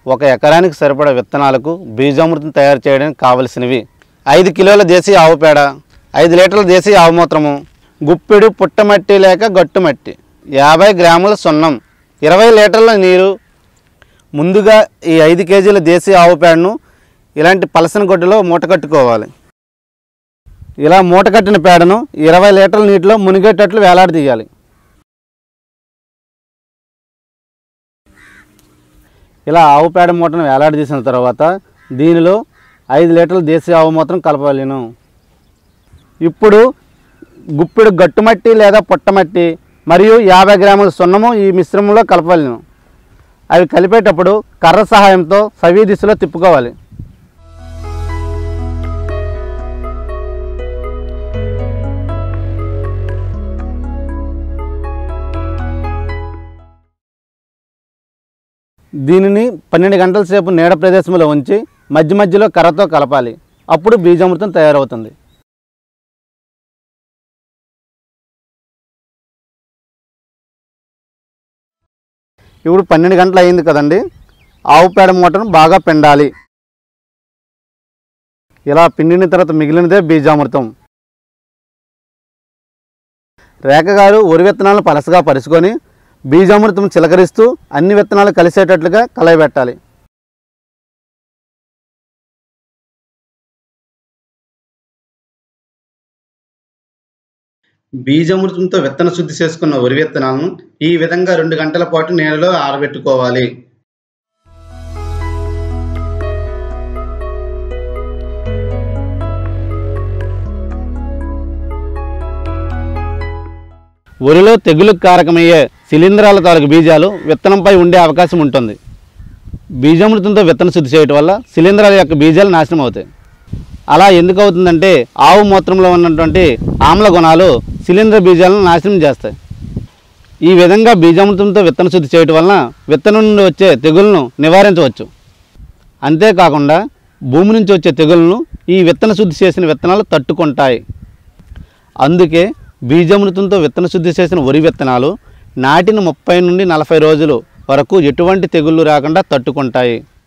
ఒక ఎకరానికి సరిపడా విత్తనాలకు బీజామృతం తయారు చేయడానికి కావలసినవి ఐదు కిలోల దేశీయ ఆవు పేడ ఐదు లీటర్ల దేశీయ ఆవు మూత్రము గుప్పెడు పుట్టమట్టి లేక గట్టుమట్టి యాభై గ్రాముల సున్నం ఇరవై లీటర్ల నీరు ముందుగా ఈ ఐదు కేజీల దేశీయ ఆవు పేడను ఇలాంటి పలసన గొడ్డలో మూట కట్టుకోవాలి ఇలా మూట కట్టిన పేడను ఇరవై లీటర్ల నీటిలో మునిగేటట్లు వేలాడదీయాలి ఇలా ఆవు పేడ మూటను వేలాడదీసిన తర్వాత దీనిలో ఐదు లీటర్ల దేశీయ ఆవు మూత్రం కలపాలను ఇప్పుడు గుప్పెడు గట్టుమట్టి లేదా పుట్టమట్టి మరియు యాభై గ్రాముల సున్నము ఈ మిశ్రమంలో కలపాలను అవి కలిపేటప్పుడు కర్ర సహాయంతో సవీ దిశలో తిప్పుకోవాలి దీనిని పన్నెండు గంటల సేపు నీడ ప్రదేశంలో ఉంచి మధ్య మధ్యలో కర్రతో కలపాలి అప్పుడు బీజామృతం తయారవుతుంది ఇప్పుడు పన్నెండు గంటలు అయింది కదండి ఆవు పేడ మూటను బాగా పిండాలి ఇలా పిండిన తర్వాత మిగిలినదే బీజామృతం రేఖ గారు వరి విత్తనాలను పలసగా పరుచుకొని బీజామృతం చిలకరిస్తూ అన్ని విత్తనాలు కలిసేటట్లుగా కలయబెట్టాలి బీజామృతంతో విత్తన శుద్ధి చేసుకున్న వరి విత్తనాలను ఈ విధంగా రెండు గంటల పాటు నీళ్ళలో ఆరబెట్టుకోవాలి వరిలో తెగులుకు కారకమయ్యే శిలీంధ్రాల తాలూకు బీజాలు విత్తనంపై ఉండే అవకాశం ఉంటుంది బీజామృతంతో విత్తన శుద్ధి చేయటం వల్ల శిలీంధ్రాల యొక్క బీజాలు నాశనం అవుతాయి అలా ఎందుకు అవుతుందంటే ఆవు మూత్రంలో ఉన్నటువంటి ఆమ్ల గుణాలు శిలీంధ్ర బీజాలను నాశనం చేస్తాయి ఈ విధంగా బీజామృతంతో విత్తన శుద్ధి చేయటం వలన విత్తనం నుండి వచ్చే తెగులను నివారించవచ్చు అంతేకాకుండా భూమి నుంచి వచ్చే తెగులను ఈ విత్తన శుద్ధి చేసిన విత్తనాలు తట్టుకుంటాయి అందుకే బీజామృతంతో విత్తన శుద్ధి చేసిన వరి విత్తనాలు నాటిన ముప్పై నుండి నలభై రోజులు వరకు ఎటువంటి తెగుళ్ళు రాకుండా తట్టుకుంటాయి